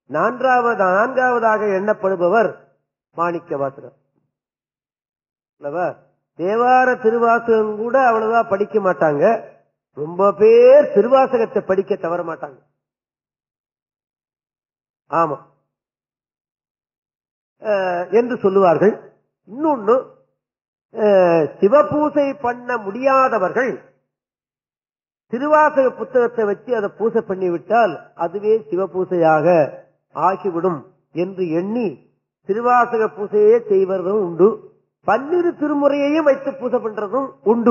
நான்காவது நான்காவதாக எண்ணப்படுபவர் மாணிக்க வாசகர் அல்லவா தேவார திருவாசகம் கூட அவ்வளவா படிக்க மாட்டாங்க ரொம்ப பேர் திருவாசகத்தை படிக்க தவற மாட்டாங்க ஆமா அஹ், என்று சொல்லுவார்கள் இன்னொன்னு அஹ், சிவபூசை பண்ண முடியாதவர்கள் திருவாசக புத்தகத்தை வச்சு அதை பூசை பண்ணிவிட்டால் அதுவே சிவபூசையாக ஆகிவிடும் என்று எண்ணி திருவாசக பூசையே செய்வதும் உண்டு பன்னிரு திருமுறையையும் வைத்து பூசை பண்றதும் உண்டு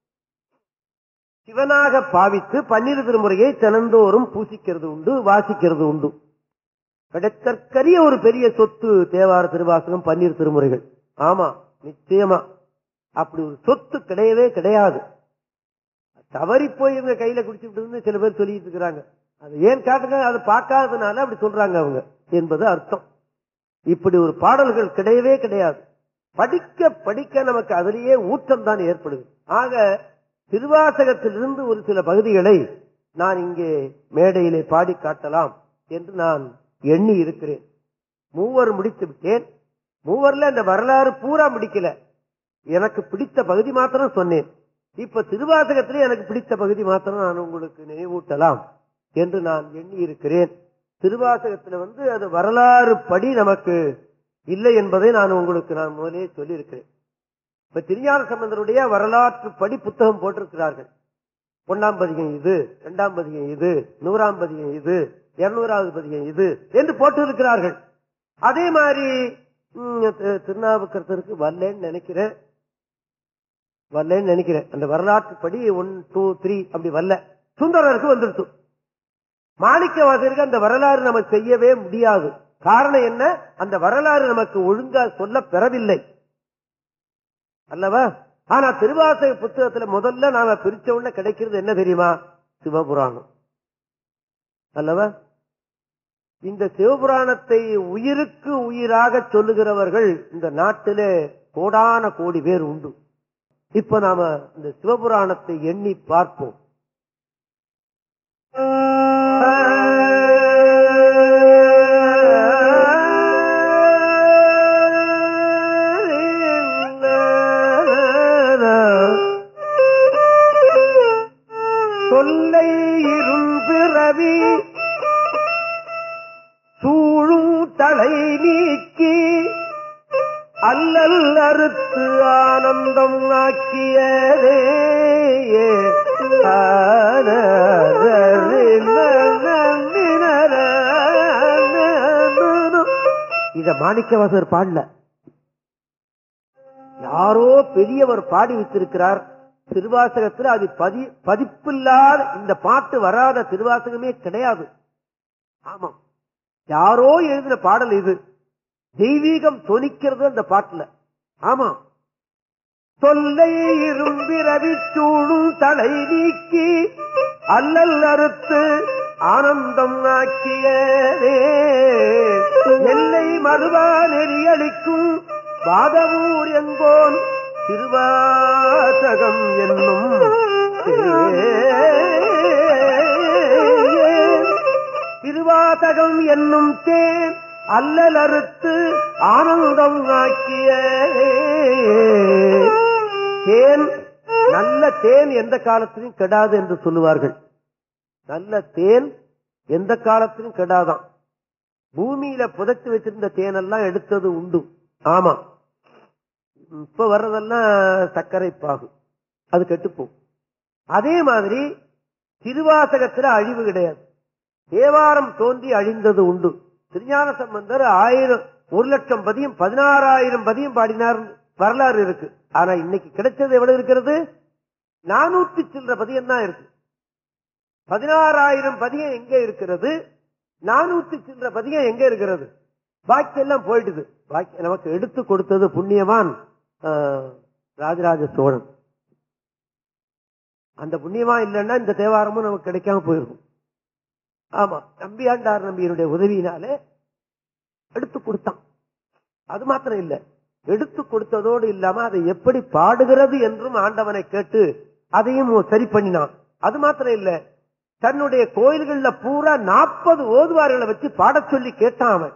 சிவனாக பாவித்து பன்னிரு திருமுறையை தினந்தோறும் பூசிக்கிறது உண்டு வாசிக்கிறது உண்டு கிடைத்தற்கரிய ஒரு பெரிய சொத்து தேவார திருவாசகம் பன்னீர் திருமுறைகள் ஆமா நிச்சயமா அப்படி ஒரு சொத்து கிடையவே கிடையாது தவறி போய் இவங்க கையில குடிச்சுட்டு சில பேர் சொல்லிட்டு இருக்கிறாங்க அது ஏன் காட்டுங்க அதை பார்க்காததுனால அப்படி சொல்றாங்க அவங்க என்பது அர்த்தம் இப்படி ஒரு பாடல்கள் கிடையவே கிடையாது படிக்க படிக்க நமக்கு அதிலேயே ஊற்றம் தான் ஏற்படுது ஆக திருவாசகத்திலிருந்து ஒரு சில பகுதிகளை நான் இங்கே மேடையிலே பாடி காட்டலாம் என்று நான் எண்ணி இருக்கிறேன் மூவர் முடித்து விட்டேன் மூவர்ல அந்த வரலாறு பூரா முடிக்கல எனக்கு பிடித்த பகுதி மாத்திரம் சொன்னேன் இப்ப திருவாசகத்திலே எனக்கு பிடித்த பகுதி மாத்திரம் நான் உங்களுக்கு நினைவூட்டலாம் என்று நான் எண்ணி இருக்கிறேன் திருவாசகத்துல வந்து அது வரலாறு படி நமக்கு இல்லை என்பதை நான் உங்களுக்கு நான் முதலே சொல்லியிருக்கிறேன் இப்ப திருஞான சம்பந்தருடைய வரலாற்று படி புத்தகம் போட்டிருக்கிறார்கள் ஒன்னாம் பதிகம் இது இரண்டாம் பதிகம் இது நூறாம் பதிகம் இது இருநூறாவது பதிகம் இது என்று போட்டு இருக்கிறார்கள் அதே மாதிரி ம், தி- திருநாவுக்கரசருக்கு வரலன்னு நினைக்கிறேன் வரலன்னு நினைக்கிறேன் அந்த வரலாற்று படி ஒன் டூ த்ரீ அப்படி வரல சுந்தரருக்கு வந்துருச்சு மாணிக்கவாசகருக்கு அந்த வரலாறு நம்ம செய்யவே முடியாது காரணம் என்ன அந்த வரலாறு நமக்கு ஒழுங்கா சொல்ல பெறவில்லை அல்லவா ஆனா திருவாசக புத்தகத்துல முதல்ல நாம பிரிச்ச உடனே கிடைக்கிறது என்ன தெரியுமா சிவபுராணம் அல்லவா இந்த சிவபுராணத்தை உயிருக்கு உயிராக சொல்லுகிறவர்கள் இந்த நாட்டிலே கோடான கோடி பேர் உண்டு இப்ப நாம இந்த சிவபுராணத்தை எண்ணி பார்ப்போம் சொல்லை இரும்பிறவி சூழும் தலை நீக்கி அல்லல் அறுத்து ஆனந்தம் ஆக்கியதே இத மாணிக்கவாசர் பாடல யாரோ பெரியவர் பாடி வைத்திருக்கிறார் திருவாசகத்தில் அது பதி பதிப்பில்லாத இந்த பாட்டு வராத திருவாசகமே கிடையாது ஆமாம் யாரோ எழுதின பாடல் இது தெய்வீகம் தொனிக்கிறது அந்த பாட்டுல ஆமா தொல்லை இரும்பிரவி சூழும் தலை நீக்கி அல்லல் அறுத்து ஆனந்தம் ஆக்கியதே எல்லை மறுவா நெறியளிக்கும் வாதவூர் எங்கோன் திருவாசகம் என்னும் தேன். திருவாசகம் என்னும் தேன் அல்லல் அறுத்து ஆனந்தம் ஆக்கிய தேன் நல்ல தேன் எந்த காலத்திலும் கெடாது என்று சொல்லுவார்கள் நல்ல தேன் எந்த காலத்திலும் கெடாதான் பூமியில புதைச்சு வச்சிருந்த தேனெல்லாம் எடுத்தது உண்டு ஆமா இப்ப வர்றதெல்லாம் சர்க்கரை பாகு அது கெட்டுப்போம் அதே மாதிரி திருவாசகத்துல அழிவு கிடையாது தேவாரம் தோன்றி அழிந்தது உண்டு திருஞான சம்பந்தர் ஆயிரம் ஒரு லட்சம் பதியம் பதினாறாயிரம் பதியம் பாடினார் வரலாறு இருக்கு ஆனா இன்னைக்கு கிடைச்சது எவ்வளவு இருக்கிறது நானூத்தி சில்லற பதியம் தான் இருக்கு பதினாறாயிரம் பதியம் எங்க இருக்கிறது நானூத்தி சில்லற பதியம் எங்க இருக்கிறது பாக்கி எல்லாம் போயிடுது பாக்கி நமக்கு எடுத்து கொடுத்தது புண்ணியவான் ஆஹ், ராஜராஜ சோழன் அந்த புண்ணியவான் இல்லைன்னா இந்த தேவாரமும் நமக்கு கிடைக்காம போயிருக்கும் ஆமா நம்பியாண்டார் நம்பியனுடைய உதவியினாலே எடுத்து கொடுத்தான் அது மாத்திரம் இல்ல எடுத்து கொடுத்ததோடு இல்லாம அதை எப்படி பாடுகிறது என்றும் ஆண்டவனை கேட்டு அதையும் சரி பண்ணினான் அது மாத்திரம் இல்ல தன்னுடைய கோயில்கள்ல பூரா நாற்பது ஓதுவார்களை வச்சு பாடச் சொல்லி கேட்டான் அவன்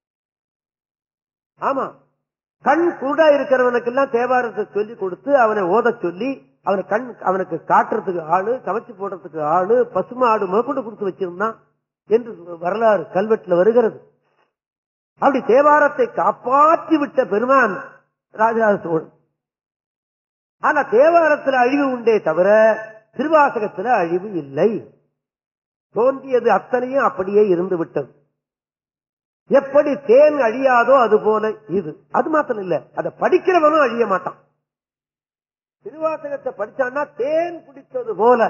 ஆமா கண் குருடா இருக்கிறவனுக்கெல்லாம் தேவாரத்தை சொல்லி கொடுத்து அவனை ஓதச் சொல்லி அவனை கண் அவனுக்கு காட்டுறதுக்கு ஆளு கவச்சி போடுறதுக்கு ஆளு பசுமை ஆடு முதற்கொண்டு கொடுத்து வச்சிருந்தான் என்று வரலாறு கல்வெட்டுல வருகிறது அப்படி தேவாரத்தை காப்பாற்றி விட்ட பெருமான் ராஜராஜ சோழன் ஆனா தேவாரத்துல அழிவு உண்டே தவிர திருவாசகத்துல அழிவு இல்லை தோன்றியது அத்தனையும் அப்படியே இருந்து விட்டது எப்படி தேன் அழியாதோ அது போல இது அது மாத்திரம் இல்ல அதை படிக்கிறவனும் அழிய மாட்டான் திருவாசகத்தை படிச்சான்னா தேன் குடித்தது போல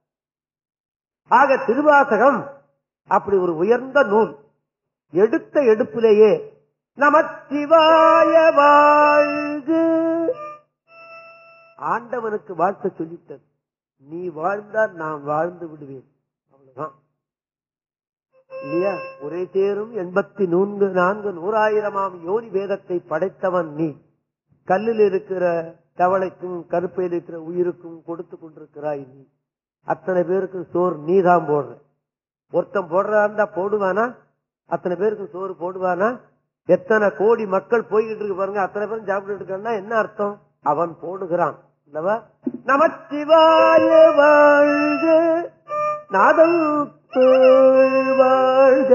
ஆக திருவாசகம் அப்படி ஒரு உயர்ந்த நூல் எடுத்த எடுப்பிலேயே நமச்சிவாய வாழ்கு ஆண்டவனுக்கு வாழ்த்த சொல்லிட்டது நீ வாழ்ந்தால் நான் வாழ்ந்து விடுவேன் அவ்வளவுதான் இல்லையா ஒரே சேரும் எண்பத்தி நூன்கு நான்கு நூறாயிரமாம் யோனி வேதத்தை படைத்தவன் நீ கல்லில் இருக்கிற தவளைக்கும் கருப்பையில் இருக்கிற உயிருக்கும் கொடுத்து கொண்டிருக்கிறாய் நீ அத்தனை பேருக்கு சோறு நீதான் போடுற ஒருத்தன் போடுறா இருந்தா போடுவானா அத்தனை பேருக்கு சோறு போடுவானா எத்தனை கோடி மக்கள் போய்கிட்டு இருக்கு பாருங்க அத்தனை பேரும் சாப்பிட்டு இருக்கான்னா என்ன அர்த்தம் அவன் போடுகிறான் அல்லவா நமச்சிவாய வாழ்க நாதம் வாழ்க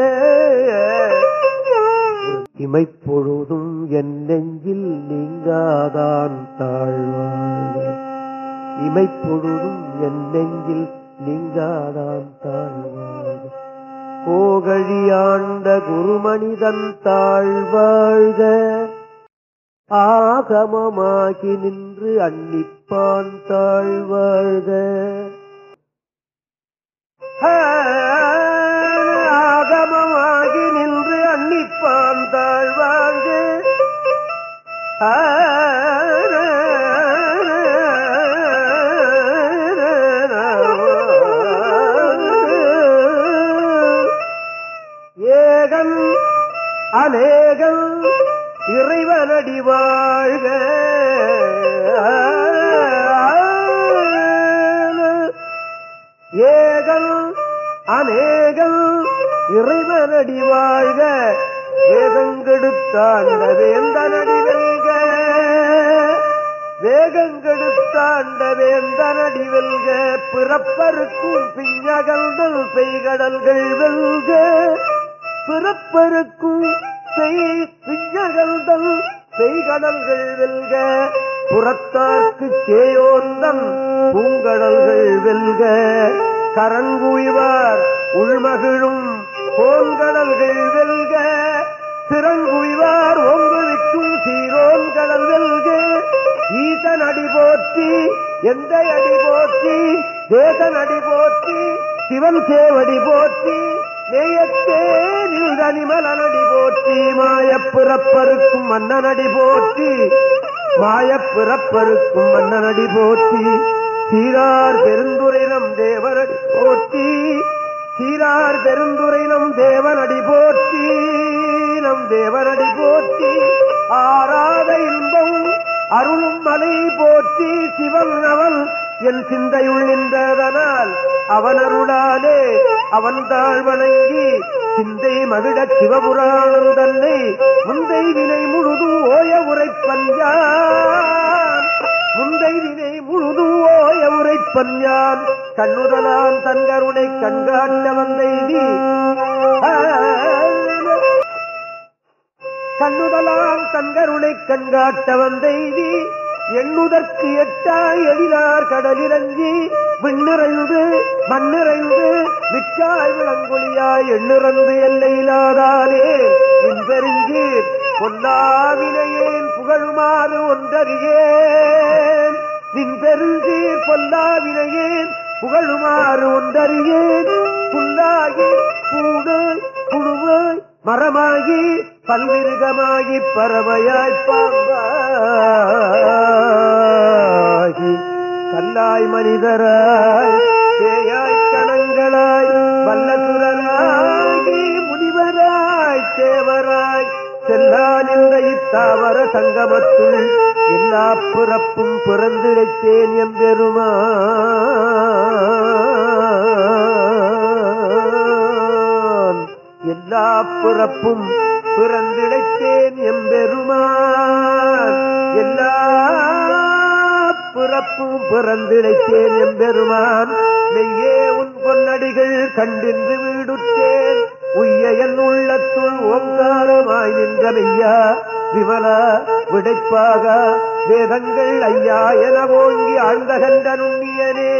இமைப்பொழுதும் என் நெஞ்சில் நீங்காதான் தாழ்வாழ்க இமைப்பொழுதும் என் நெஞ்சில் நீங்காதான் தாழ்வாழ்க கோகழியாண்ட குருமனிதன் தாழ்வாழ்க ஆகமமாகி நின்று அன்னிப்பான் தாழ்வாழ்க ஆகமமாகி நின்று அன்னிப்பான் தாழ்வாழ்க ஏகன் அநேகன் இறைவனடி வாழ்க ஏகன் அநேகன் இறைவனடி வாழ்க வேதங்கெடுத்தாண்ட வேந்தனடி வெல்க வேகங்கெடுத்தாண்ட வேந்தனடி வெல்க பிறப்பருக்கும் பிஞ்சகல்தல் பெய்கடல்கள் வெல்க பிறப்பருக்கும் செய் பிஞ்சகல்தல் பெய்கடல்கள் வெல்க புறத்தார்க்கு சேயோந்தம் பூங்கடல்கள் வெல்க கரங்குய்வார் உள்மகிழும் போன்கடல்கள் வெல்க திறங்குய்வார் ஒங்குவிக்கும் சீரோன் கடல் வெல்க ஈசன் அடி போற்றி எந்த அடி போற்றி தேசன் அடி போற்றி சிவன் சேவடி போற்றி நேயத்தே நில்தனிமலனடி போற்றி மாயப்பிறப்பருக்கும் மன்னனடி போற்றி மாயப்பிறப்பருக்கும் மன்னனடி போற்றி சீரார் பெருந்துரைனம் தேவரடி போற்றி சீரார் பெருந்துரைனம் தேவனடி போற்றி நம் தேவனடி போற்றி ஆராத இன்பம் அருளும் மலை போற்றி சிவன் அவன் என் சிந்தையுள் நின்றதனால் அவன் அருளாலே அவன் தாழ் வணங்கி சிந்தை மகிழச் சிவபுராணம் தன்னை முந்தை வினை முழுதும் ஓய உரைப்பன் யான் முந்தை வினை முழுதும் ஓய உரைப்பன் யான் கண்ணுதலான் தன் கருணை கண்காட்ட வந்தைதி கண்ணுதலான் தங்கருளை கண்காட்ட வந்தெய்தி எண்ணுதற்கு எட்டாய் எழிலார் கடலிறங்கி விண்ணிறைந்து மண்ணிறைந்து மிக்காய் விளங்கொழியாய் எண்ணிறந்து எல்லையிலாதானே நின் பெருங்கீர் பொல்லாவினையேன் புகழுமாறு ஒன்றறியேன் நின் பெருங்கீர் பொல்லாவினையேன் புகழுமாறு ஒன்றறியேன் புல்லாகி பூடாய் புழுவாய் மரமாகி பல்விருகமாகி பறவையாய் பாம்பாகி கல்லாய் மனிதராய் பேயாய் கணங்களாய் வல்லசுரராகி முனிவராய் தேவராய் செல்லா நின்ற இத்தாவர சங்கமத்துள் எல்லா பிறப்பும் பிறந்திழைத்தேன் எம்பெருமா எல்லா பிறப்பும் பிறந்திழைத்தேன் எம்பெருமான் எல்லா பிறப்பும் பிறந்திழைத்தேன் எம்பெருமான் மெய்யே உன் பொன்னடிகள் கண்டின்று வீடுற்றேன் உய்ய என் உள்ளத்துள் ஓங்காரமாய் நின்ற மெய்யா விமலா விடைப்பாக வேதங்கள் ஐயா என ஓங்கி ஆழ்ந்தகன்ற நுண்ணியனே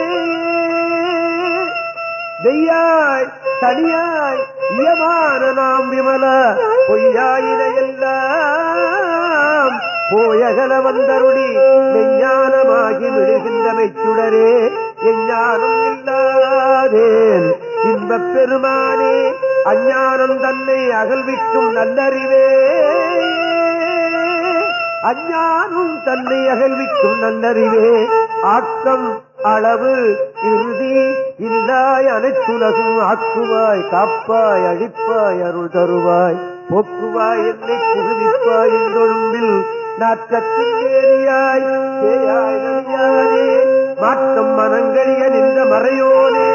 வெய்யாய் தனியாய் இயமான நாம் விமல பொய்யாயின எல்லாம் போயகல வந்தருளி மெஞ்ஞானமாகி விடுகின்ற மெச்சுடரே எஞ்ஞானம் இல்லாதேன் இன்பப் பெருமானே அஞ்ஞானம் தன்னை அகல்விக்கும் நல்லறிவே அஞ்ஞானம் தன்னை அகழ்விக்கும் நல்லறிவே ஆக்கம் அளவு இறுதி இல்லாய் அனைத்துலகும் ஆக்குவாய் காப்பாய் அழிப்பாய் அருள் தருவாய் போக்குவாய் என்னை புகுவிப்பாய் என்றொழும்பில் நாற்றத்தில் ஏறியாய் சேயாய் நலியானே மாற்றம் மனங்களிய நின்ற மறையோனே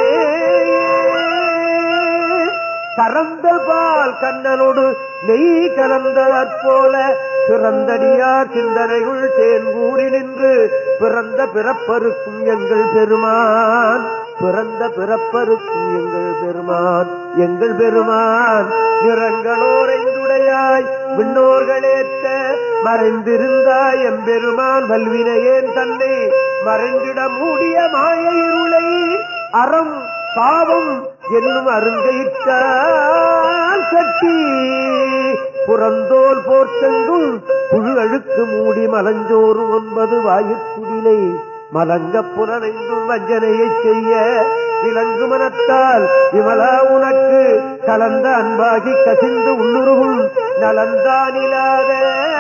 கறந்த பால் கண்ணனோடு நெய் கலந்தற் போல பிறந்தடியார் சிந்தனைகள் தேன் கூறி நின்று பிறந்த பிறப்பருக்கும் எங்கள் பெருமான் பிறந்த பிறப்பருக்கும் எங்கள் பெருமான் எங்கள் பெருமான் நிறங்களோரைந்துடையாய் விண்ணோர்களேத்த மறைந்திருந்தாய் எம்பெருமான் வல்வினையேன் தன்னை மறைந்திட மூடிய மாய இருளை அறம் பாவம் என்னும் அருங்கையிட்டால் கட்டி புறந்தோல் போர்ச்செங்கும் புழு அழுக்கு மூடி மலஞ்சோறு ஒன்பது வாயுக்குடிலை மலங்க புலனைந்தும் வஞ்சனையைச் செய்ய விலங்கு மனத்தால் விமலா உனக்கு கலந்த அன்பாகி கசிந்து உள்ளுருகும் நலந்தானிலாத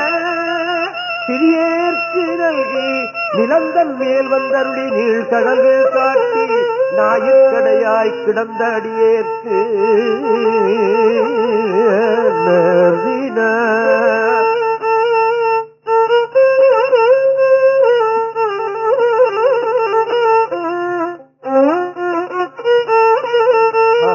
சிறியேற்கு நல்கி நிலந்தன் மேல் வந்தருளி நீழ்கடல்கள் காட்டி ஞாயிற்கடையாய் கிடந்த அடியேற்கு நர்தின. ஆ.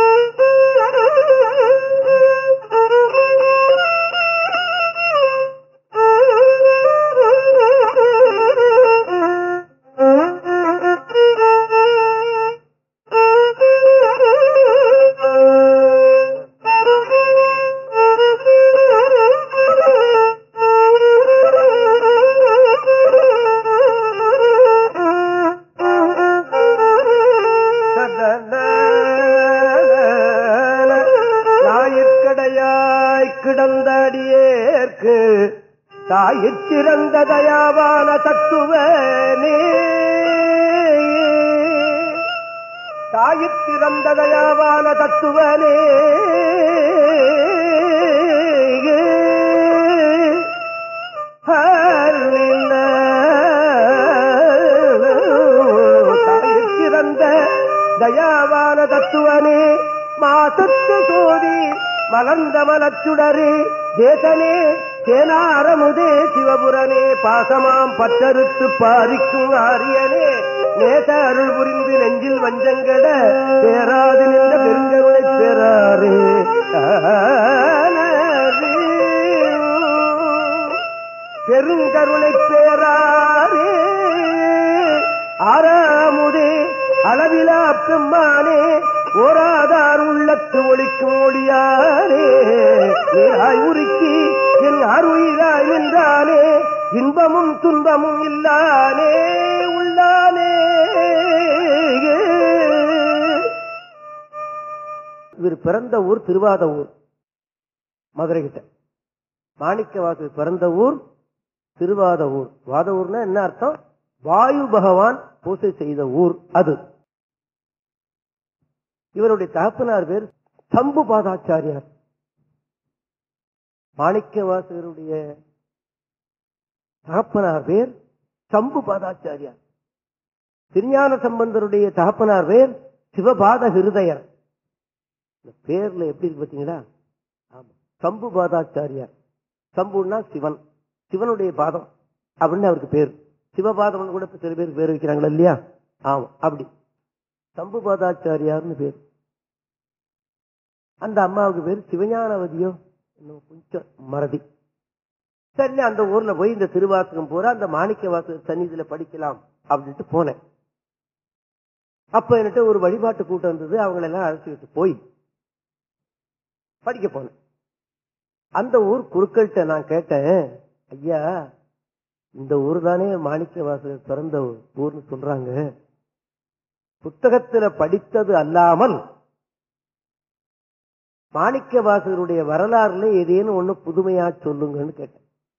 ஞாயிற்கடையாய் கிடந்த அடியேற்கு தாயிற் சிறந்த தயாவான தத்துவனே தாயிற் சிறந்த தயாவான தத்துவனே தாயிற் சிறந்த தயாவான தத்துவனே மாசத்து சோதி மலர்ந்த மலச்சுடரே தேசனே சேனாரமுதே சிவபுரனே பாசமாம் பற்றறுத்து பாரிக்கும் ஆரியனே நேச அருள் புரிந்து நெஞ்சில் வஞ்சங்கட பேராது நின்ற பெருங்கருளை பெறாரே பெருங்கருளை பேராரே ஆறாமுதே அளவிலா பெம்மானே ஓராதார் உள்ளத்து ஒளிக்கும் ஒளியானே நீராய் உருக்கி என் அருயிராய் நின்றானே இன்பமும் துன்பமும் இல்லானே உள்ளானே இவர் பிறந்த ஊர் திருவாத ஊர் மதுரை கிட்ட மாணிக்கவாசு பிறந்த ஊர் திருவாத ஊர் வாத ஊர்னா என்ன அர்த்தம் வாயு பகவான் பூசை செய்த ஊர் அது இவருடைய தகப்பனார் பேர் சம்பு பாதாச்சாரியார் மாணிக்கவாசகருடைய தகப்பனார் பேர் சம்பு பாதாச்சாரியார் திருஞான சம்பந்தருடைய தகப்பனார் பேர் சிவபாத ஹிருதயர் இந்த பேர்ல எப்படி இருக்கு பாத்தீங்களா ஆமா சம்பு பாதாச்சாரியார் சம்புன்னா சிவன் சிவனுடைய பாதம் அப்படின்னு அவருக்கு பேர் சிவபாதம்னு கூட இப்ப சில பேர் பேர் வைக்கிறாங்களா இல்லையா ஆமா அப்படி சம்பு பாதாச்சாரியார்னு பேர் அந்த அம்மாவுக்கு பேர் சிவஞானவதியோ இன்னும் கொஞ்சம் மறதி சரி அந்த ஊர்ல போய் இந்த திருவாசகம் பூரா அந்த மாணிக்க வாசகர் சந்நிதியில படிக்கலாம் அப்படின்ட்டு போனேன் அப்ப என்கிட்ட ஒரு வழிபாட்டு கூட்டம் இருந்தது அவங்களெல்லாம் அழைச்சிக்கிட்டு போய் படிக்க போனேன் அந்த ஊர் குருக்கள்கிட்ட நான் கேட்டேன் ஐயா இந்த ஊர் தானே மாணிக்க வாசகர் பிறந்த ஊர்னு சொல்றாங்க புத்தகத்துல படித்தது அல்லாமல் மாணிக்க வாசகருடைய வரலாறுல ஏதேனும் ஒண்ணு புதுமையா சொல்லுங்கன்னு கேட்டேன்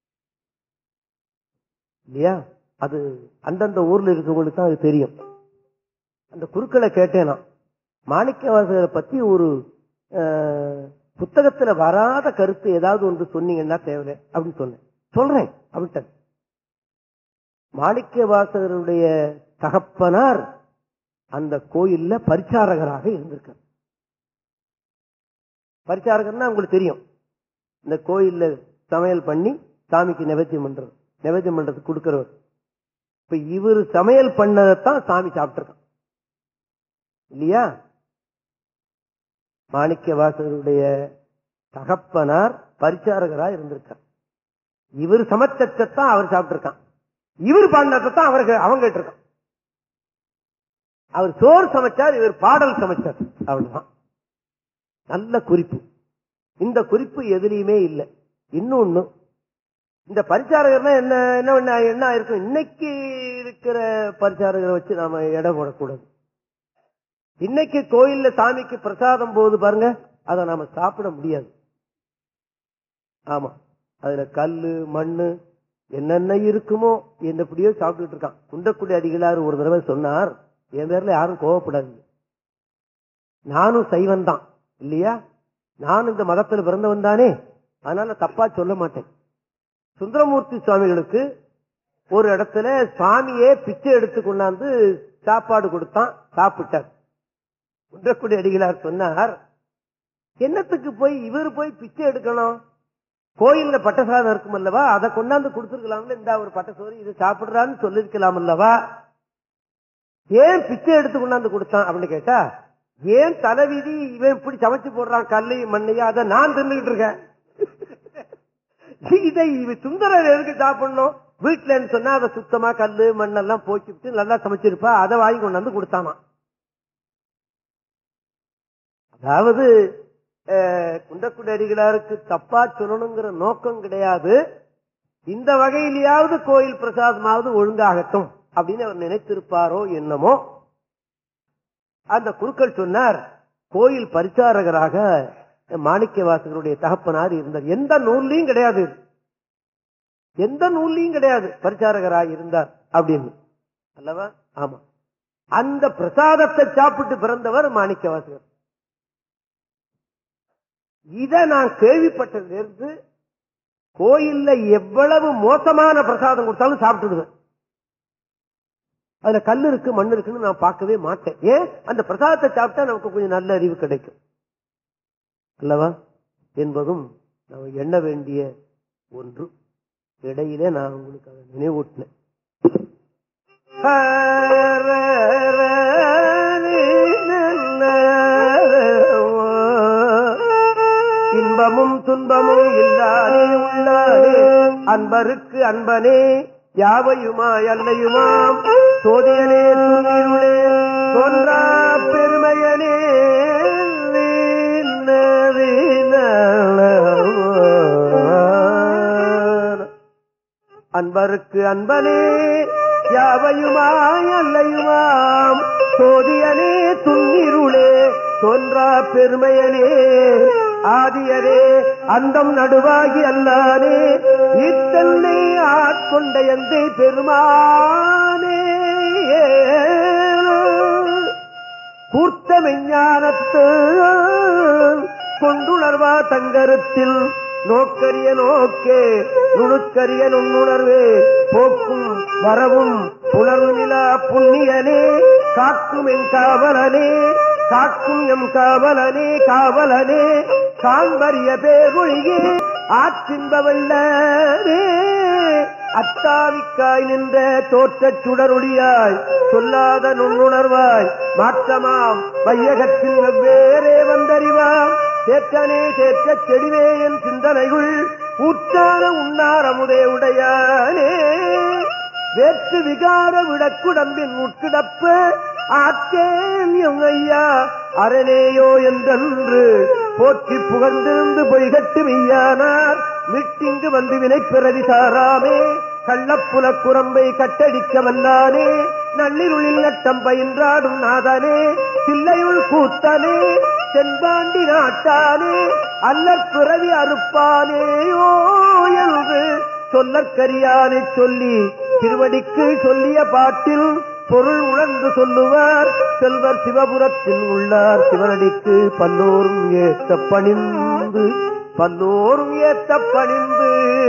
இல்லையா அது அந்தந்த ஊர்ல இருக்கவங்களுக்கு தான் அது தெரியும் அந்த குருக்களை கேட்டேன் நான் மாணிக்க வாசகரை பத்தி ஒரு அஹ், புத்தகத்துல வராத கருத்து ஏதாவது ஒன்று சொன்னீங்கன்னா தேவை அப்படின்னு சொன்னேன் சொல்றேன் அப்படின்ட்டு மாணிக்க வாசகருடைய தகப்பனார் அந்த கோயில்ல பரிச்சாரகராக இருந்திருக்கார் பரிச்சாரகர்னா உங்களுக்கு தெரியும் இந்த கோயில்ல சமையல் பண்ணி சாமிக்கு நிவேத்தியம் பண்றது நிவேத்தியம் பண்றதுக்கு கொடுக்கிறவர் இப்ப இவர் சமையல் பண்ணதைத்தான் சாமி சாப்பிட்டிருக்கான் இல்லையா மாணிக்க வாசகருடைய தகப்பனார் பரிச்சாரகரா இருந்திருக்கார் இவர் சமைச்சத்தான் அவர் சாப்பிட்டிருக்கான் இவர் பாடினதான் அவருக்கு அவங்க கேட்டிருக்கான் அவர் சோறு சமைச்சார் இவர் பாடல் சமைச்சார் அவ்வளவுதான் நல்ல குறிப்பு இந்த குறிப்பு எதுலையுமே இல்லை இன்னொன்னு இந்த பரிச்சாரகர்னா என்ன என்ன என்ன என்ன இருக்கும் இன்னைக்கு இருக்கிற பரிச்சாரகரை வச்சு நாம எடை போடக்கூடாது இன்னைக்கு கோயில்ல சாமிக்கு பிரசாதம் போகுது பாருங்க அதை நாம சாப்பிட முடியாது ஆமா அதுல கல்லு மண்ணு என்னென்ன இருக்குமோ என்னப்படியோ சாப்பிட்டுட்டு இருக்கான் குண்டக்குடி அடிகளார் ஒரு தடவை சொன்னார் என் பேர்ல யாரும் கோவப்படாதீங்க நானும் சைவன் தான் இல்லையா நான் இந்த மதத்துல பிறந்தவன் தானே அதனால தப்பா சொல்ல மாட்டேன் சுந்தரமூர்த்தி சுவாமிகளுக்கு ஒரு இடத்துல சுவாமியே பிச்சை எடுத்து கொண்டாந்து சாப்பாடு கொடுத்தான் சாப்பிட்டார் குன்றக்குடி அடிகளார் சொன்னார் என்னத்துக்கு போய் இவர் போய் பிச்சை எடுக்கணும் கோயில்ல பட்டசாதம் இருக்கும் அல்லவா அதை கொண்டாந்து கொடுத்துருக்கலாம்ல இந்த ஒரு பட்டசோறு இதை சாப்பிடுறான்னு சொல்லிருக்கலாம் அல்லவா ஏன் பிச்சை எடுத்து கொண்டாந்து கொடுத்தான் அப்படின்னு கேட்டா ஏன் தலைவிதி இவன் இப்படி சமைச்சு போடுறான் கல்லையும் மண்ணையும் அதை நான் தின்னுகிட்டு இருக்கேன் இதை இவ சுந்தரர் எதுக்கு சாப்பிடணும் வீட்டுலன்னு சொன்னா அதை சுத்தமா கல்லு மண்ணெல்லாம் போக்கி விட்டு நல்லா சமைச்சிருப்பா அதை வாங்கி கொண்டாந்து கொடுத்தானா அதாவது அஹ், குண்டக்குடி அடிகளாருக்கு தப்பா சொல்லணுங்கிற நோக்கம் கிடையாது இந்த வகையிலேயாவது கோயில் பிரசாதமாவது ஒழுங்காகட்டும் அப்படின்னு அவர் நினைத்திருப்பாரோ என்னமோ அந்த குருக்கள் சொன்னார் கோயில் பரிச்சாரகராக மாணிக்க வாசகருடைய தகப்பனார் இருந்தார் எந்த நூல்லையும் கிடையாது இது. எந்த நூல்லையும் கிடையாது பரிச்சாரகராக இருந்தார் அப்படின்னு அல்லவா ஆமா அந்த பிரசாதத்தை சாப்பிட்டு பிறந்தவர் மாணிக்க வாசகர் இத நான் கேள்விப்பட்டதுல இருந்து கோயில்ல எவ்வளவு மோசமான பிரசாதம் கொடுத்தாலும் சாப்பிட்டுடுவேன் அதுல கல் இருக்கு மண் இருக்குன்னு நான் பார்க்கவே மாட்டேன் ஏன் அந்த பிரசாதத்தை சாப்பிட்டா நமக்கு கொஞ்சம் நல்ல அறிவு கிடைக்கும் அல்லவா என்பதும் நம்ம எண்ண வேண்டிய ஒன்று இடையிலே நான் உங்களுக்கு அதை நினைவூட்டினேன் இன்பமும் துன்பமும் இல்லாதே உள்ளானே அன்பருக்கு அன்பனே யாவையுமாய் அல்லையுமாம் சோதியனே துணிருளே தோன்றா பெருமையனே வீண வீண அன்பருக்கு அன்பனே யாவையுமாய் அல்லையுமாம் சோதியனே துன்னிருளே தோன்றா பெருமையனே ஆதியரே அந்தம் நடுவாகி அல்லானே இத்தன்னை ஆட்கொண்ட எந்தை பெருமானே கூர்த்த மெஞ்ஞானத்து கொண்டுணர்வா தங்கருத்தில் நோக்கரிய நோக்கே நுணுக்கரிய நுண்ணுணர்வே போக்கும் வரவும் புணர்வு நிலா புண்ணியனே காக்கும் என் காவலனே காக்கும் எம் காவலனே காவலனே காண்பரிய பேரொழியே ஆற்றின்பவல்லனே அத்தாவிக்காய் நின்ற தோற்றச் சுடரொளியாய் சொல்லாத நுண்ணுணர்வாய் மாற்றமாம் வையகத்தில் வெவ்வேறே வந்தறிவாம் சேற்றனே சேற்ற செடிவே என் சிந்தனைகள் ஊற்றான உண்ணார் அமுதே உடையானே வேற்று விகார விடக்குடம்பின் உட்கிடப்ப ஆற்றேன் எம் ஐயா அரணேயோ என்றன்று போற்றி புகழ்ந்திருந்து பொய்கட்டு மெய்யானார் விட்டிங்கு வந்து வினை பிறவி சாராமே கள்ளப்புல குரம்பை கட்டடிக்க வல்லானே நள்ளிருளில் நட்டம் பயின்றாடும் நாதனே தில்லையுள் கூத்தனே சென்பாண்டி நாட்டானே அல்லற் பிறவி அறுப்பானேயோ என்று சொல்லற்கரியானை சொல்லி திருவடிக்கு சொல்லிய பாட்டில் பொருள் உணர்ந்து சொல்லுவார் செல்வர் சிவபுரத்தில் உள்ளார் சிவனடிக்கு பல்லோரும் ஏத்த பணிந்து பல்லோரும் ஏத்த பணிந்து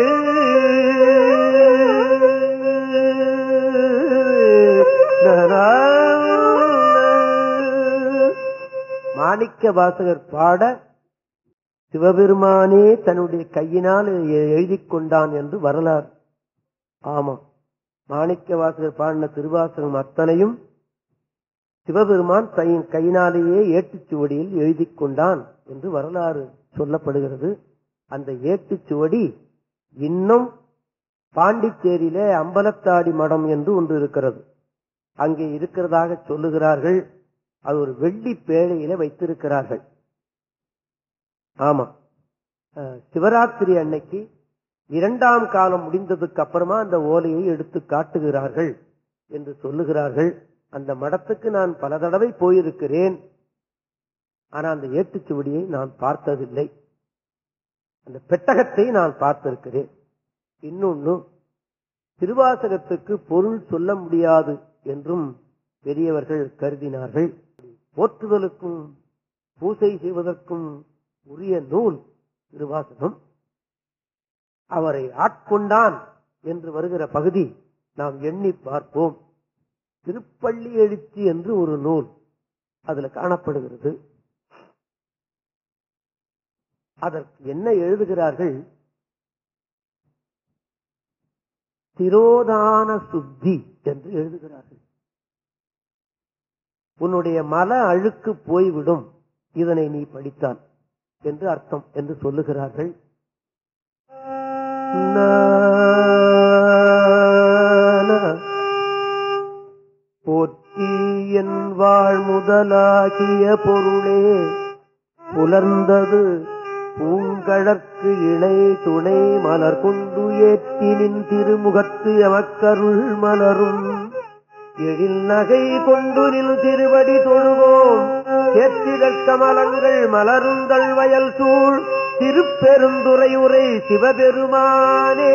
மாணிக்க வாசகர் பாட சிவபெருமானே தன்னுடைய கையினால் எழுதி கொண்டான் என்று வரலாறு ஆமாம் மாணிக்க வாசகர் பாடின திருவாசகம் அத்தனையும் சிவபெருமான் தன் கையினாலேயே ஏட்டுச்சுவடியில் எழுதி கொண்டான் என்று வரலாறு சொல்லப்படுகிறது அந்த ஏட்டுச்சுவடி இன்னும் பாண்டிச்சேரியிலே அம்பலத்தாடி மடம் என்று ஒன்று இருக்கிறது அங்கே இருக்கிறதாக சொல்லுகிறார்கள் அது ஒரு வெள்ளி பேழையில வைத்திருக்கிறார்கள் ஆமா அஹ், சிவராத்திரி அன்னைக்கு இரண்டாம் காலம் முடிந்ததுக்கு அப்புறமா அந்த ஓலையை எடுத்து காட்டுகிறார்கள் என்று சொல்லுகிறார்கள் அந்த மடத்துக்கு நான் பல தடவை போயிருக்கிறேன் ஆனா அந்த ஏட்டுச்சுவடியை நான் பார்த்ததில்லை அந்த பெட்டகத்தை நான் பார்த்திருக்கிறேன் இன்னொன்னு திருவாசகத்துக்கு பொருள் சொல்ல முடியாது என்றும் பெரியவர்கள் கருதினார்கள் போற்றுதலுக்கும் பூசை செய்வதற்கும் உரிய நூல் திருவாசகம் அவரை ஆட்கொண்டான் என்று வருகிற பகுதி நாம் எண்ணி பார்ப்போம் திருப்பள்ளி எழுச்சி என்று ஒரு நூல் அதுல காணப்படுகிறது அதற்கு என்ன எழுதுகிறார்கள் திரோதான சுத்தி என்று எழுதுகிறார்கள் உன்னுடைய மல அழுக்கு போய்விடும் இதனை நீ படித்தால் என்று அர்த்தம் என்று சொல்லுகிறார்கள் போற்றி என் வாழ் முதலாகிய பொருளே புலர்ந்தது பூங்கழற்கு இணை துணை மலர் கொண்டு ஏற்றினின் திருமுகத்து எமக்கருள் மலரும் எழில் நகை கொண்டு நில் திருவடி தொழுவோம் ஏற்றிதழ் கமலங்கள் மலருந்தள் வயல் சூழ் திருப்பெருந்துறை உரை சிவபெருமானே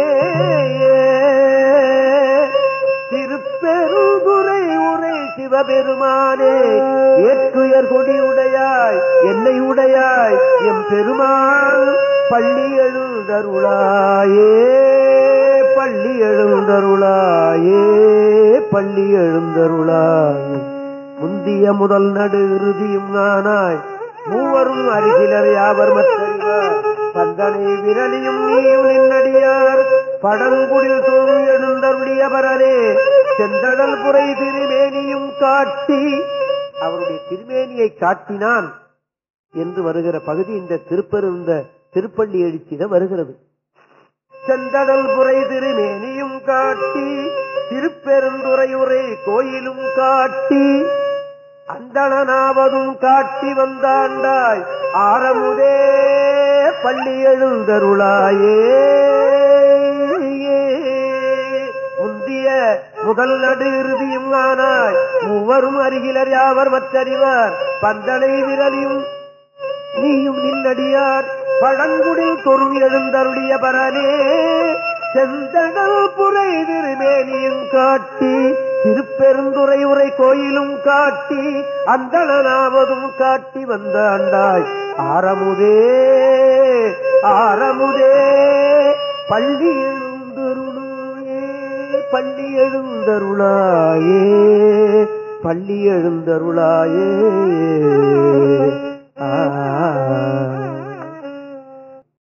திருப்பெருந்துறை உரை சிவபெருமானே ஏற்றுயர் கொடியுடையாய் என்னை உடையாய் எம் பெருமான் பள்ளி எழுந்தருளாயே பள்ளி எழுந்தருளாயே பள்ளி எழுந்தருளாயே முந்திய முதல் நடு இறுதியும் நானாய் மூவரும் அருகிலர் யாவர் மற்றறிவார் பந்தனை விரலியும் நீயும் நின்னடியார் படங்குடில் தோறு எழுந்தருடைய பரனே செந்தடல் புரை திருமேனியும் காட்டி அவருடைய திருமேனியை காட்டினான் என்று வருகிற பகுதி இந்த திருப்பெருந்த திருப்பள்ளி எழுச்சியில வருகிறது செந்தடல் புரை திருமேனியும் காட்டி திருப்பெருந்துறையுரை கோயிலும் காட்டி அந்தணனாவதும் காட்டி வந்தாண்டாய் ஆரமுதே பள்ளி எழுந்தருளாயே முந்திய முதல் நடு இறுதியும் ஆனாய் மூவரும் அருகிலர் யாவர் மற்றறிவார் பந்தனை விரலியும் நீயும் நின்னடியார் பழங்குடில் தொருவி எழுந்தருளிய பரனே செந்தடல் புரை திருமேனியும் காட்டி திருப்பெருந்துறை உரை கோயிலும் காட்டி அந்தளனாவதும் காட்டி வந்த அண்டாய் ஆரமுதே ஆரமுதே பள்ளி எழுந்தருளாயே பள்ளி எழுந்தருளாயே பள்ளி எழுந்தருளாயே